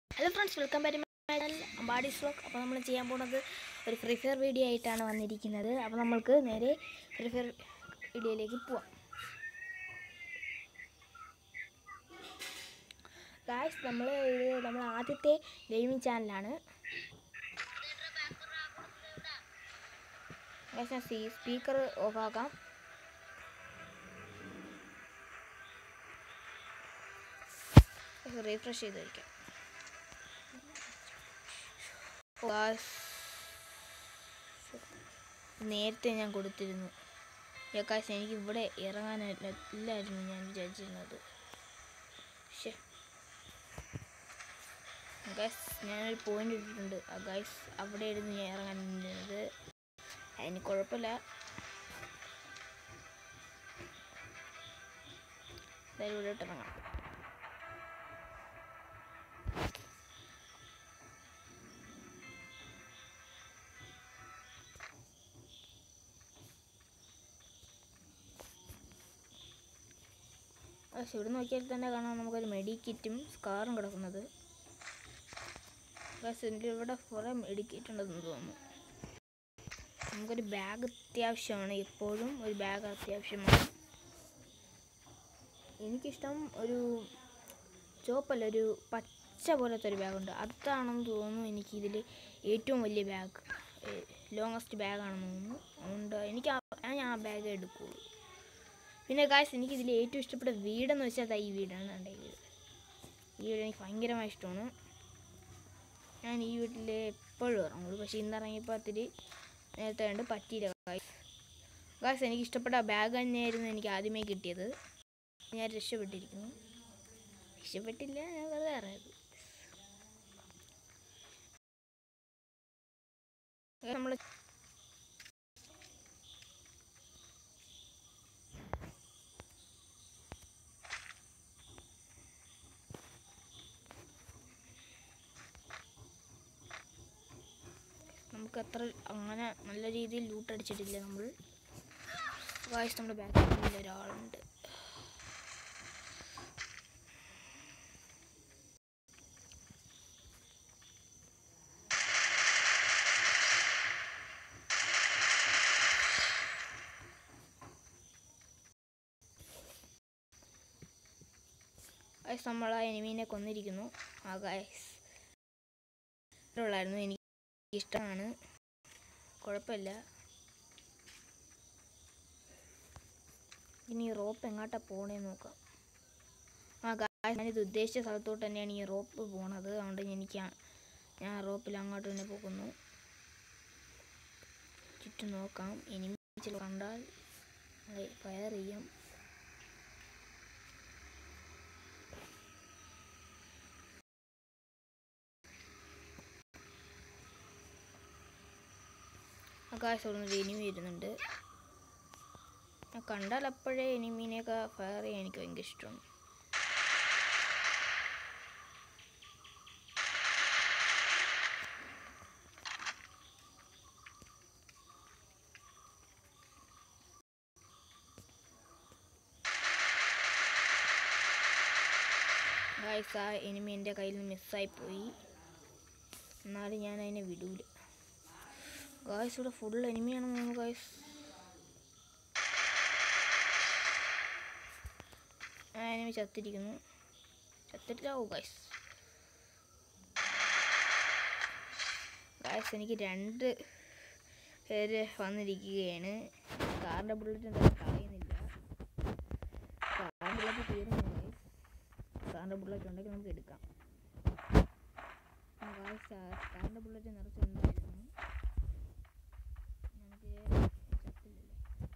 Hello friends welcome back Ambadi സ്ലോക്ക് അപ്പോൾ നമ്മൾ ചെയ്യാൻ പോകുന്നത് ഒരു ഫ്രീ ഫയർ വീഡിയോ ആയിട്ടാണ് വന്നിരിക്കുന്നത് അപ്പോൾ നമ്മൾക്ക് നേരെ ഫ്രീ ഫയർ വീഡിയോയിലേക്ക് പോവാം ഗായ്സ് നമ്മൾ ഇത് നമ്മൾ ആദ്യത്തെ ഗെയിമിംഗ് ചാനലാണ് ഗായ്സ് ഞാൻ സീ സ്പീക്കർ ഓഫ് ആക്കാം റീഫ്രഷ് ചെയ്ത് വയ്ക്കാം Guys, നേരത്തെ ഞാൻ കൊടുത്തിരുന്നു യക്കാശ് എനിക്ക് ഇവിടെ ഇറങ്ങാനില്ലായിരുന്നു ഞാൻ വിചാരിച്ചിരുന്നത് പക്ഷേ ഗൈസ് ഞാനൊരു പോയിന്റ് ഇട്ടിട്ടുണ്ട് ആ ഗൈസ് അവിടെ ഇരുന്ന് ഞാൻ ഇറങ്ങാൻ നിന്നത് അതിന് കുഴപ്പമില്ല എന്തായാലും ഇവിടെ ഇട്ടിറങ്ങാം പക്ഷെ ഇവിടെ നോക്കിയാൽ തന്നെ കാണാം നമുക്കൊരു മെഡി കിറ്റും സ്കാറും കിടക്കുന്നത് പക്ഷെ എൻ്റെ ഇവിടെ കുറേ മെഡി കിറ്റ് ഉണ്ടെന്ന് തോന്നുന്നു നമുക്കൊരു ബാഗ് അത്യാവശ്യമാണ് എപ്പോഴും ഒരു ബാഗ് അത്യാവശ്യമാണ് എനിക്കിഷ്ടം ഒരു ചുവപ്പല്ല ഒരു പച്ച പോലത്തെ ഒരു ബാഗുണ്ട് അതാണെന്ന് തോന്നുന്നു എനിക്കിതിൽ ഏറ്റവും വലിയ ബാഗ് ലോങ്ങസ്റ്റ് ബാഗാണെന്ന് തോന്നുന്നു അതുകൊണ്ട് എനിക്ക് ആ- ഞാൻ ആ ബാഗ് എടുക്കുകയുള്ളൂ പിന്നെ ഗായ്സ് എനിക്ക് ഇതിൽ ഏറ്റവും ഇഷ്ടപ്പെട്ട വീടെന്ന് വെച്ചാൽ ദാ ഈ വീടാണ് എൻ്റെ ഈ വീട് ഈ വീട് എനിക്ക് ഭയങ്കരമായി ഇഷ്ടമാണ് ഞാൻ ഈ വീട്ടിൽ എപ്പോഴും ഇറങ്ങുള്ളൂ പക്ഷേ ഇന്ന് ഇറങ്ങിയപ്പോൾ ഒത്തിരി നേരത്തെ കണ്ട് പറ്റിയില്ല ഗായ്സ് ഗായ്സ് എനിക്ക് ഇഷ്ടപ്പെട്ട ബാഗ് തന്നെയായിരുന്നു എനിക്ക് ആദ്യമേ കിട്ടിയത് ഞാൻ രക്ഷപ്പെട്ടിരിക്കുന്നു രക്ഷപ്പെട്ടില്ല ഞാൻ വെറുതെ ഇറങ്ങിയത് നമ്മൾ നമുക്ക് അത്ര അങ്ങനെ നല്ല രീതിയിൽ ലൂട്ട് അടിച്ചിട്ടില്ല നമ്മൾ വായിച്ച് നമ്മുടെ ബാക്കിൽ ഒരാളുണ്ട് ഗായ്സ് നമ്മൾ ആ എനിമീനെ കൊന്നിരിക്കുന്നു ആ ഗായ്സ് ഉള്ളായിരുന്നു എനിക്ക് ഇഷ്ടമാണ് കുഴപ്പമില്ല ഇനി റോപ്പ് എങ്ങോട്ടാ പോണേന്ന് നോക്കാം ആ ഗായ്സ് ഞാനിത് ഉദ്ദേശിച്ച സ്ഥലത്തോട്ട് തന്നെയാണ് ഈ റോപ്പ് പോണത് അതുകൊണ്ട് എനിക്ക് ആ- ഞാൻ റോപ്പിൽ അങ്ങോട്ട് തന്നെ പോകുന്നു ചുറ്റും നോക്കാം ഇനി ചില കണ്ടാൽ ഫയർ ചെയ്യാം ആകാശം അവിടെ എനിമി വരുന്നുണ്ട് ഞാൻ കണ്ടാൽ അപ്പോഴേ എനിമീനെയൊക്കെ ഫയർ ചെയ്യാൻ എനിക്ക് ഭയങ്കര ഇഷ്ടമാണ് ഗായ്സ് ആ എനിമി എൻ്റെ കയ്യിൽ നിന്ന് മിസ്സായി പോയി എന്നാലും ഞാൻ അതിനെ വിടൂല ഗായ്സ് ഇവിടെ ഫുൾ എനിമിയാണെന്ന് തോന്നുന്നു ഗായ്സ് ആ എനിമി ചത്തിരിക്കുന്നു ചത്തിട്ടില്ലാവോ ഗായ്സ് ഗായ്സ് എനിക്ക് രണ്ട് പേര് വന്നിരിക്കുകയാണ് കാറിൻ്റെ ബുള്ളറ്റ് എന്തായാലും കളയുന്നില്ല കാറിൻ്റെ ബുള്ളറ്റ് തീർന്നു ഗായ്സ് കാറിൻ്റെ ബുള്ളറ്റ് ഉണ്ടെങ്കിൽ നമുക്ക് എടുക്കാം ഗായ്സ് കാറിൻ്റെ ബുള്ളറ്റ് നിറച്ചുണ്ടായിരുന്നു നമുക്ക് ചത്തില്ലല്ലോ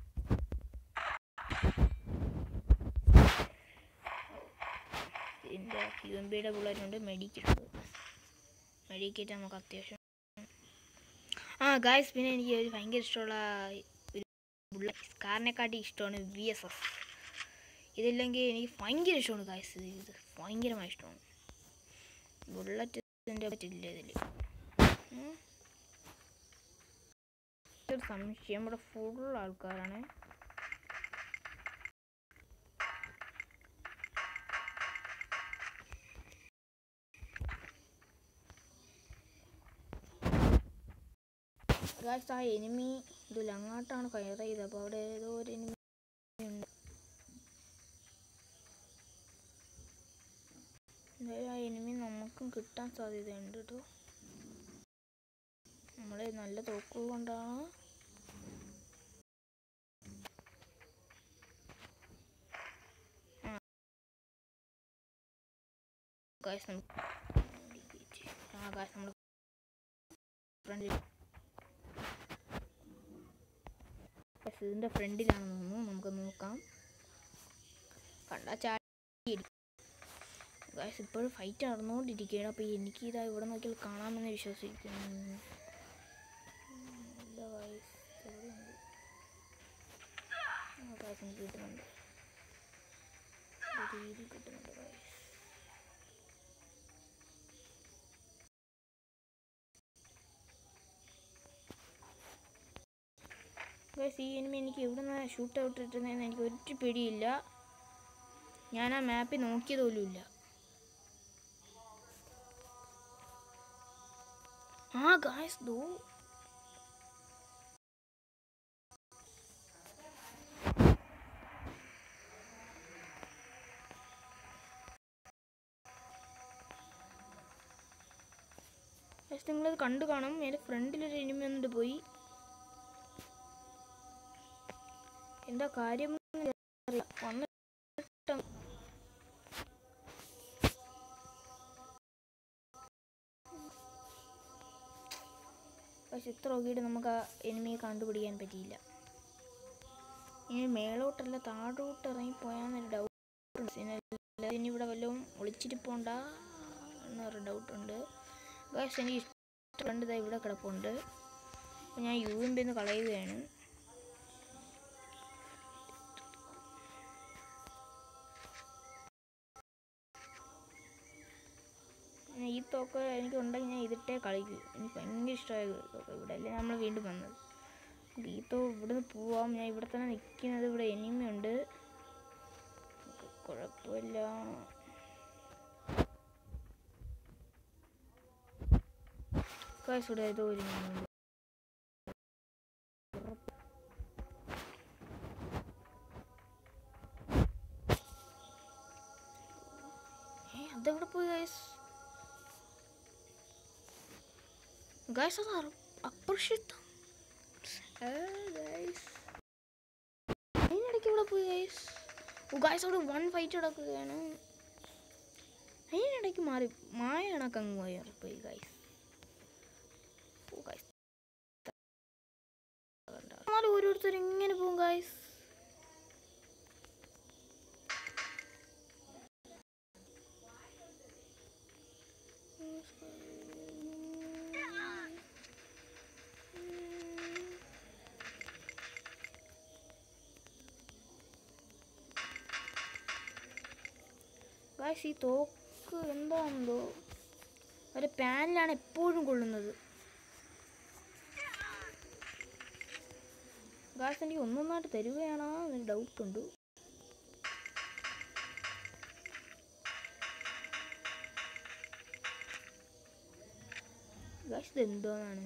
ഇതിൻ്റെ യു എം ബിയുടെ ബുള്ളറ്റുണ്ട് മെഡിക്കിട്ടുണ്ട് മെഡിക്കിറ്റ് നമുക്ക് അത്യാവശ്യം ആ ഗായ്സ് പിന്നെ എനിക്ക് ഒരു ഭയങ്കര ഇഷ്ടമുള്ള ഒരു ബുള്ളറ്റ് കാറിനെക്കാട്ടി ഇഷ്ടമാണ് വി എസ് എസ് ഇതില്ലെങ്കിൽ എനിക്ക് ഭയങ്കര ഇഷ്ടമാണ് ഗായ്സ് ഇത് ഭയങ്കരമായി ഇഷ്ടമാണ് ബുള്ളറ്റിൻ്റെ പറ്റില്ല ഇതിൽ ഉം. ഒരു സംശയം ഇവിടെ ഫുൾ ആൾക്കാരാണ് ഗായ്സ് ആ എനിമി ഇതില്ല അങ്ങോട്ടാണ് ഫയർ ചെയ്തത് അപ്പോൾ അവിടെ ഏതോ ഒരു എനിമി ഉണ്ട് എന്തായാലും ആ എനിമി നമുക്കും കിട്ടാൻ സാധ്യതയുണ്ട് കേട്ടോ നമ്മൾ നല്ല തോക്ക് കൊണ്ടാണ് ഗായ്സ് നമുക്ക് ആ ഗായ്സ് നമ്മൾ ഫ്രണ്ടിൽ ഇതിൻ്റെ ഫ്രണ്ടിലാണെന്ന് തോന്നുന്നു നമുക്ക് നോക്കാം കണ്ടാ ചാടി ഗായ്സ് ഇപ്പോഴും ഫൈറ്റ് നടന്നുകൊണ്ടിരിക്കുകയാണ് അപ്പോൾ എനിക്ക് ഇതാ ഇവിടെ നോക്കിയാൽ കാണാമെന്ന് വിശ്വസിക്കുന്നു ഇല്ല ഗായ്സ് എവിടെയുണ്ട് ആ ഗായ്സ് എനിക്ക് കിട്ടുന്നുണ്ട് ഒരു രീതിയിൽ കിട്ടുന്നുണ്ട് ഗായ്സ് ഗൈസ് ഈ എനിമി എനിക്ക് എവിടെ നിന്ന് ഷൂട്ട് ഔട്ട് ഇട്ടുന്നതെന്ന് എനിക്ക് ഒരു പിടിയില്ല ഞാൻ ആ മാപ്പിൽ നോക്കിയത് പോലും ഇല്ല ആ ഗായ്സ് ദോ ഗൈസ് നിങ്ങളത് കണ്ടു കാണും എൻ്റെ ഫ്രണ്ടിലൊരു എനിമി വന്നിട്ട് പോയി എന്താ കാര്യം വന്നിട്ട് പക്ഷെ ഇത്ര നോക്കിയിട്ട് നമുക്ക് ആ എനിമിയെ കണ്ടുപിടിക്കാൻ പറ്റിയില്ല ഇനി മേലോട്ടല്ല താഴോട്ട് ഇറങ്ങി പോയാന്നൊരു ഡൗട്ട് ഇനി ഇവിടെ വല്ലതും ഒളിച്ചിരിപ്പോണ്ട എന്നൊരു ഡൗട്ടുണ്ട് ഗായ്സ് എനിക്ക് ഇഷ്ടപ്പെട്ടത് ഇവിടെ കിടപ്പുണ്ട് അപ്പോൾ ഞാൻ യു എം പിന്ന് കളയുകയാണ് പിന്നെ ഈ തോക്ക് എനിക്ക് ഉണ്ടെങ്കിൽ ഞാൻ ഇതിട്ടേ കളിക്കൂ എനിക്ക് ഭയങ്കര ഇഷ്ടമായ തോക്ക് ഇവിടെ അല്ലേ നമ്മൾ വീണ്ടും വന്നത് ഈ തോ ഇവിടുന്ന് പോവാം ഞാൻ ഇവിടെ തന്നെ നിൽക്കുന്നത് ഇവിടെ എനിമയുണ്ട് നമുക്ക് കുഴപ്പമില്ല കാശ് ഇവിടെ ഏതോ ഒരു എനിമയുണ്ട് ഏ അതെവിടെ പോയി ഗൈസ് ഗൈസ് അത് അറ- അപ്രക്ഷിതം ഗൈസ് അതിനിടയ്ക്ക് ഇവിടെ പോയി ഗൈസ് ഓ ഗൈസ് അവിടെ വൺ ഫൈറ്റ് നടക്കുകയാണ് അതിനിടയ്ക്ക് മാറി മായ കണക്കങ്ങ് പോയി പോയി ഗൈസ് ഓ ഗൈസ് എന്നാലും ഓരോരുത്തർ ഇങ്ങനെ പോകും ഗൈസ് ഗായ്സ് ഈ തോക്ക് എന്താണെന്തോ ഒരു പാനിലാണ് എപ്പോഴും കൊള്ളുന്നത് ഗായ്സ് എനിക്ക് ഒന്നൊന്നായിട്ട് തരുകയാണോ എന്നൊരു ഡൗട്ടുണ്ട് ഗായ്സ് ഇത് എന്തോന്നാണ്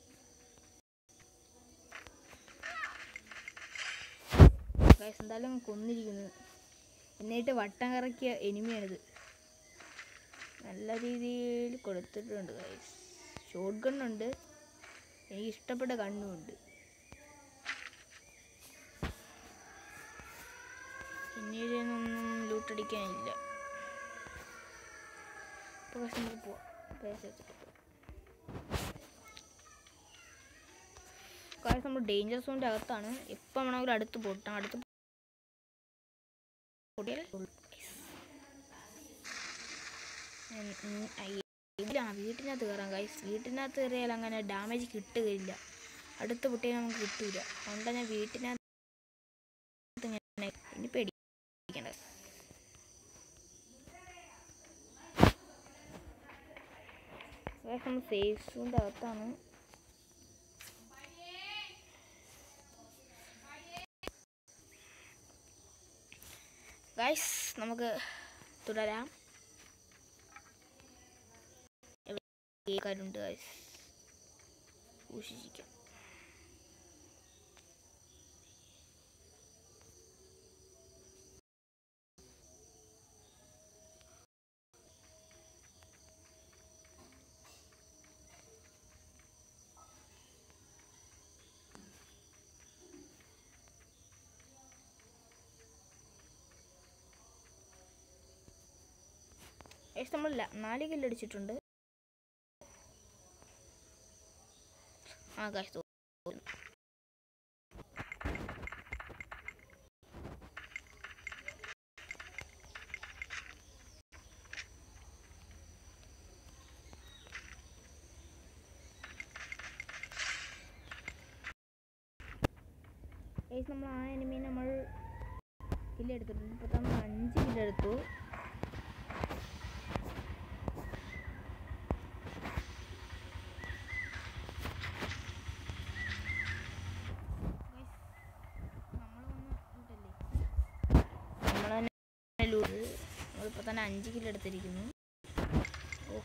ഗായ്സ് എന്തായാലും കൊന്നിരിക്കുന്നത് എന്നിട്ട് വട്ടം കറക്കിയ എനിമിയാണിത് നല്ല രീതിയിൽ കൊടുത്തിട്ടുണ്ട് ഗൈസ് ഷോട്ട് ഗണ്ണുണ്ട് എനിക്ക് ഇഷ്ടപ്പെട്ട കണ്ണുമുണ്ട് പിന്നീടൊന്നും ലൂട്ടടിക്കാനില്ല ഇപ്പോൾ പക്ഷെ നമുക്ക് പോവാം പൈസ എടുത്തിട്ട് പോവാം കാര്യം നമ്മൾ ഡേഞ്ചർ സോണിൻ്റെ അകത്താണ് എപ്പം വേണമെങ്കിലും അടുത്ത് പൊട്ടാം അടുത്ത് പൊട്ടിയാൽ ആ വീട്ടിനകത്ത് കയറാം ഗൈസ് വീട്ടിനകത്ത് കയറിയാൽ അങ്ങനെ ഡാമേജ് കിട്ടുകയില്ല അടുത്ത പൊട്ടിയാൽ നമുക്ക് കിട്ടൂല അതുകൊണ്ടാണ് ഞാൻ വീട്ടിനകത്ത് ഇങ്ങനെ ഇനി പേടിക്കണ്ട ഗൈസ് നമ്മൾ സേഫ് സോണിൻ്റെ അകത്താണ് ഗൈസ് നമുക്ക് തുടരാം കേൾക്കാറുണ്ട് ഗൈസ് സൂക്ഷിച്ചിരിക്കാം ഗൈസ് നമ്മൾ ല- നാല് കില്ല് അടിച്ചിട്ടുണ്ട് ആ ഗൈസ് ഗൈസ് നമ്മൾ ആ എനിമീനെ നമ്മൾ കില്ല് എടുത്തിട്ടുണ്ട് ഇപ്പോൾ നമ്മൾ അഞ്ച് കില്ല് എടുത്തു നമ്മൾ തന്നെ ലൂട്ട് നമ്മളിപ്പോൾ തന്നെ അഞ്ച് കിലോ എടുത്തിരിക്കുന്നു ഓ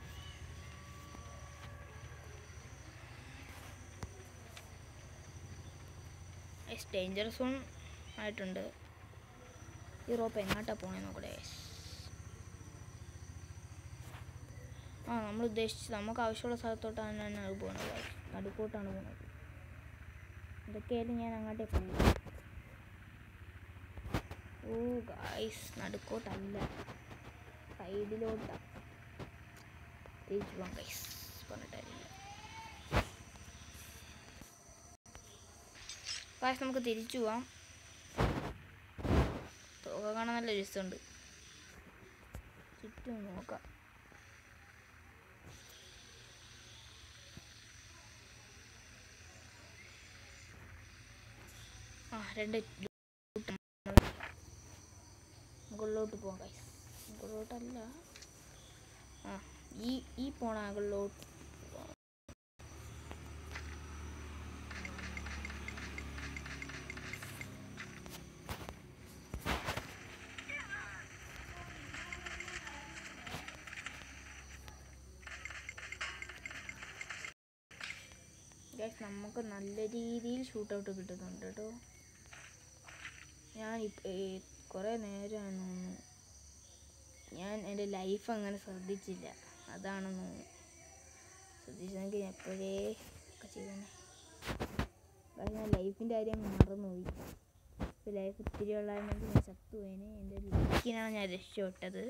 ഡേഞ്ചർ സോൺ ആയിട്ടുണ്ട് ഈ റോപ്പ് എങ്ങോട്ടാ പോണേ നോക്കട്ടെ ആ നമ്മൾ ഉദ്ദേശിച്ചത് നമുക്ക് ആവശ്യമുള്ള സ്ഥലത്തോട്ടാണ് ഞാൻ അത് പോകുന്നത് നടുക്കോട്ടാണ് പോകുന്നത് ഇതൊക്കെയായാലും ഞാൻ അങ്ങോട്ടേ പോകും ഓ ഗായ്സ് നടുക്കോട്ടല്ല സൈഡിലോട്ടാ തിരിച്ചു പോകാം ഗൈസ് പറഞ്ഞിട്ടില്ല ഗായ്സ് നമുക്ക് തിരിച്ചു പോവാം തുക കാണാൻ നല്ല രസമുണ്ട് ചുറ്റും നോക്കാം ആ രണ്ട് മുകളിലോട്ട് പോകാം ഗൈസ് മുകളിലോട്ടല്ല ആ ഈ ഈ പോണ അകളിലോട്ട് ഗൈസ് നമുക്ക് നല്ല രീതിയിൽ ഷൂട്ട് ഔട്ട് കിട്ടുന്നുണ്ട് കേട്ടോ ഞാൻ കുറേ നേരമാണ് തോന്നുന്നു ഞാൻ എൻ്റെ ലൈഫ് അങ്ങനെ ശ്രദ്ധിച്ചില്ല അതാണെന്ന് തോന്നുന്നു ശ്രദ്ധിച്ചെങ്കിൽ ഞാൻ എപ്പോഴേ ഒക്കെ ചെയ്തേനെ കാരണം ഞാൻ ലൈഫിൻ്റെ കാര്യം മറന്നുപോയി ഇപ്പോൾ ലൈഫ് ഒത്തിരി ഉള്ളായിരുന്നെങ്കിൽ ഞാൻ ചത്തുപോയേനെ എൻ്റെ ലൈഫിനാണ് ഞാൻ രക്ഷപ്പെട്ടത്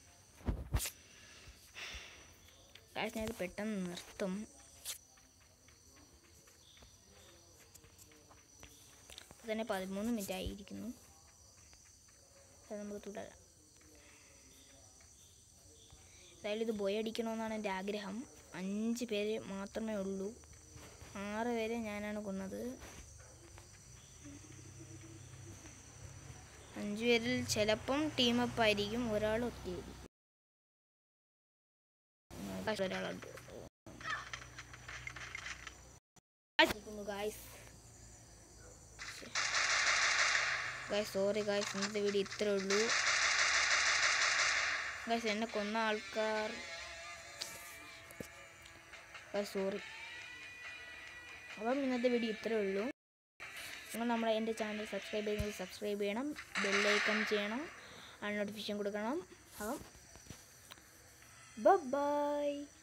കാരണം ഞാനത് പെട്ടെന്ന് നിർത്തും ഇപ്പൊ തന്നെ പതിമൂന്ന് മിനിറ്റ് ആയിരിക്കുന്നു അത് നമുക്ക് തുടരാം എന്തായാലും ഇത് ബോയ് അടിക്കണമെന്നാണ് എൻ്റെ ആഗ്രഹം അഞ്ച് പേര് മാത്രമേ ഉള്ളൂ ആറ് പേരെ ഞാനാണ് കൊന്നത് അഞ്ച് പേരിൽ ചിലപ്പം ടീമപ്പ് ആയിരിക്കും ഒരാൾ ഒറ്റയായിരിക്കും പക്ഷെ ഒരാളുണ്ട് ഗായ്സ് ഗായ്സ് സോറി ഗായ്സ് ഇന്നത്തെ വീഡിയോ ഇത്രേ ഉള്ളൂ ഗായ്സ് എന്നെ കൊന്ന ആൾക്കാർ ഗായ്സ് സോറി അപ്പം ഇന്നത്തെ വീഡിയോ ഇത്രേ ഉള്ളൂ നിങ്ങൾ നമ്മുടെ എൻ്റെ ചാനൽ സബ്സ്ക്രൈബ് ചെയ്യുന്നത് സബ്സ്ക്രൈബ് ചെയ്യണം ബെല്ലൈക്കൺ ചെയ്യണം ആ നോട്ടിഫിക്കേഷൻ കൊടുക്കണം അപ്പം ബൈ